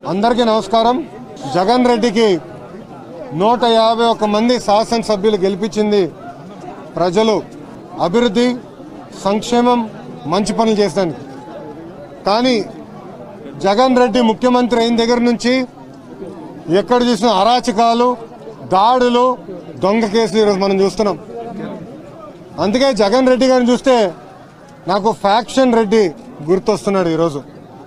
అందరికీ నమస్కారం జగన్ రెడ్డికి నూట యాభై ఒక్క మంది శాసనసభ్యులు గెలిపించింది ప్రజలు అభివృద్ధి సంక్షేమం మంచి పనులు చేశానికి కానీ జగన్ రెడ్డి ముఖ్యమంత్రి అయిన దగ్గర నుంచి ఎక్కడ చూసిన అరాచకాలు దాడులు దొంగ కేసులు ఈరోజు మనం చూస్తున్నాం అందుకే జగన్ రెడ్డి గారిని చూస్తే నాకు ఫ్యాక్షన్ రెడ్డి గుర్తొస్తున్నాడు ఈరోజు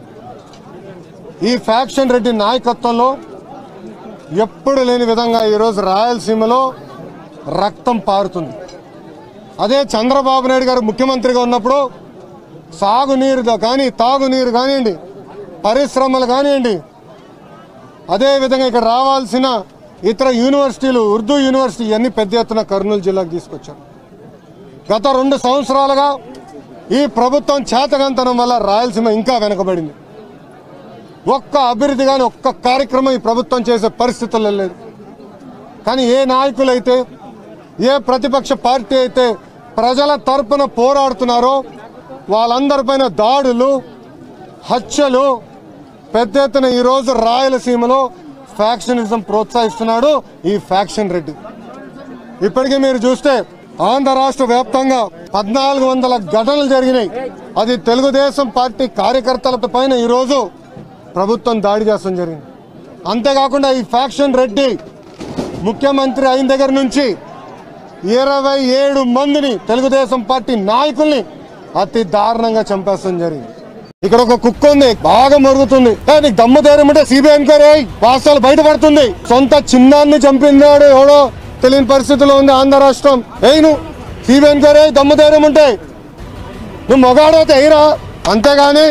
ఈ ఫ్యాక్షన్ రెడ్డి నాయకత్వంలో ఎప్పుడు లేని విధంగా ఈరోజు రాయలసీమలో రక్తం పారుతుంది అదే చంద్రబాబు నాయుడు గారు ముఖ్యమంత్రిగా ఉన్నప్పుడు సాగునీరు దా- కానీ తాగునీరు కానివ్వండి పరిశ్రమలు కానివ్వండి అదే విధంగా ఇక్కడ రావాల్సిన ఇతర యూనివర్సిటీలు ఉర్దూ యూనివర్సిటీ ఇవన్నీ పెద్ద ఎత్తున కర్నూలు జిల్లాకు తీసుకొచ్చారు గత రెండు సంవత్సరాలుగా ఈ ప్రభుత్వం చేతగంతనం వల్ల రాయలసీమ ఇంకా వెనకబడింది ఒక్క అభివృద్ధి కానీ ఒక్క కార్యక్రమం ఈ ప్రభుత్వం చేసే పరిస్థితుల్లో లేదు కానీ ఏ నాయకులైతే ఏ ప్రతిపక్ష పార్టీ అయితే ప్రజల తరపున పోరాడుతున్నారో వాళ్ళందరిపైన దాడులు హత్యలు పెద్ద ఎత్తున ఈరోజు రాయలసీమలో ఫ్యాక్షనిజం ప్రోత్సహిస్తున్నాడు ఈ ఫ్యాక్షన్ రెడ్డి ఇప్పటికీ మీరు చూస్తే ఆంధ్ర రాష్ట్ర వ్యాప్తంగా పద్నాలుగు వందల ఘటనలు జరిగినాయి అది తెలుగుదేశం పార్టీ కార్యకర్తల పైన ఈరోజు ప్రభుత్వం దాడి చేస్తాం జరిగింది అంతేకాకుండా ఈ ఫ్యాక్షన్ రెడ్డి ముఖ్యమంత్రి అయిన దగ్గర నుంచి ఇరవై ఏడు మందిని తెలుగుదేశం పార్టీ నాయకుల్ని అతి దారుణంగా చంపేస్తాం జరిగింది ఇక్కడ ఒక కుక్క ఉంది బాగా మరుగుతుంది ఏ, నీకు దమ్ము ధైర్యం ఉంటే సిబిఐ ఎంక్వైరీ అయ్యి వాస్తవాలు బయటపడుతుంది సొంత చిన్నాన్ని చంపినాడు ఎవడో తెలియని పరిస్థితిలో ఉంది ఆంధ్ర రాష్ట్రం ఏయ్ నువ్వు సిబిఐ ఎంక్వైరీ అయ్యి దమ్ము ధైర్యం ఉంటే నువ్వు మొగాడైతే ఎయిరా అంతేగాని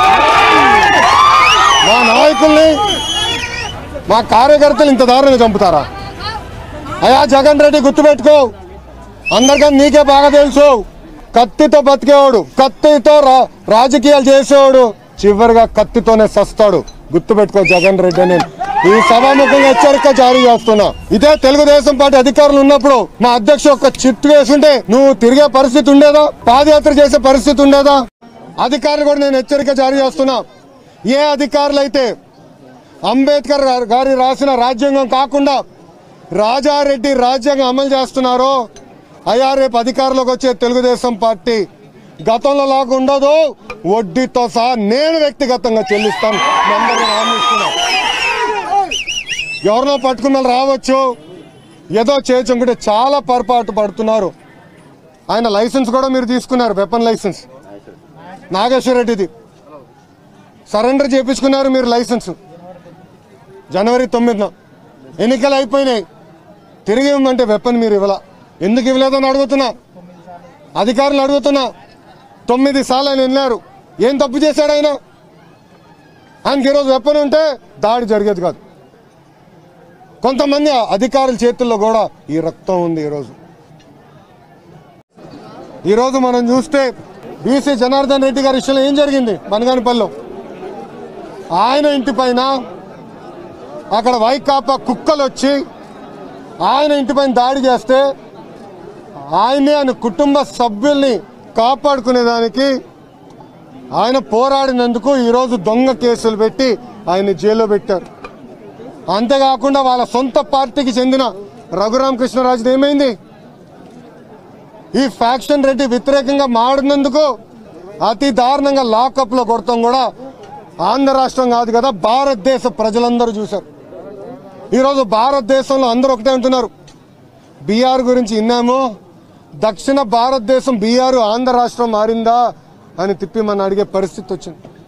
మా నాయకుల్ని మా కార్యకర్తలు ఇంత దారుణంగా చంపుతారా అయ్యా జగన్ రెడ్డి గుర్తుపెట్టుకో అందరికన్నా నీకే బాగా తెలుసు కత్తితో బతికేవాడు కత్తితో రా- రాజకీయాలు చేసేవాడు చివరిగా కత్తితోనే సస్తాడు గుర్తుపెట్టుకో జగన్ రెడ్డి అని ఈ సభాముఖంగా హెచ్చరిక జారీ చేస్తున్నా ఇదే తెలుగుదేశం పార్టీ అధికారులు ఉన్నప్పుడు మా అధ్యక్షుడు ఒక చిట్టు వేసుంటే నువ్వు తిరిగే పరిస్థితి ఉండేదా పాదయాత్ర చేసే పరిస్థితి ఉండేదా అధికారులు కూడా నేను హెచ్చరిక జారీ చేస్తున్నా ఏ అధికారులు అయితే అంబేద్కర్ గారు- గారి రాసిన రాజ్యాంగం కాకుండా రాజారెడ్డి రాజ్యాంగం అమలు చేస్తున్నారో అయ్యా రేపు అధికారంలోకి వచ్చే తెలుగుదేశం పార్టీ గతంలో లాగా ఉండదు వడ్డీతో సహా నేను వ్యక్తిగతంగా చెల్లిస్తాను మీ అందరికీ హామీ ఇస్తున్నా. ఎవరినో పట్టుకున్న వాళ్ళు రావచ్చు ఏదో చేయచుకుంటే చాలా పొరపాటు పడుతున్నారు ఆయన లైసెన్స్ కూడా మీరు తీసుకున్నారు వెపన్ లైసెన్స్ నాగేశ్వర రెడ్డిది సరెండర్ చేయించుకున్నారు మీరు లైసెన్స్ జనవరి తొమ్మిదిన ఎన్నికలు అయిపోయినాయి తిరిగి ఇవ్వమంటే వెపన్ మీరు ఇవ్వాల ఎందుకు ఇవ్వలేదని అడుగుతున్నా అధికారులు అడుగుతున్నా తొమ్మిది సార్లు ఆయన వెళ్ళారు ఏం తప్పు చేశాడు ఆయన ఆయనకి ఈరోజు వెపన్ ఉంటే దాడి జరిగేది కాదు కొంతమంది అధికారుల చేతుల్లో కూడా ఈ రక్తం ఉంది ఈరోజు ఈరోజు మనం చూస్తే బీసీ జనార్దన్ రెడ్డి గారి విషయంలో ఏం జరిగింది మనగానిపల్లిలో ఆయన ఇంటి పైన అక్కడ వైకాపా కుక్కలు వచ్చి ఆయన ఇంటి పైన దాడి చేస్తే ఆయన్ని ఆయన కుటుంబ సభ్యుల్ని కాపాడుకునేదానికి ఆయన పోరాడినందుకు ఈరోజు దొంగ కేసులు పెట్టి ఆయన్ని జైల్లో పెట్టారు అంతేకాకుండా వాళ్ళ సొంత పార్టీకి చెందిన రఘురామ కృష్ణరాజు ఏమైంది ఈ ఫ్యాక్షన్ రెడ్డి వ్యతిరేకంగా మాడినందుకు అతి దారుణంగా లాకప్ లో కొడతాం కూడా ఆంధ్ర రాష్ట్రం కాదు కదా భారతదేశ ప్రజలందరూ చూశారు ఈరోజు భారతదేశంలో అందరూ ఒకటే అంటున్నారు బీఆర్ గురించి విన్నాము దక్షిణ భారతదేశం బీఆర్ ఆంధ్ర రాష్ట్రం మారిందా అని తిప్పి మన అడిగే పరిస్థితి వచ్చింది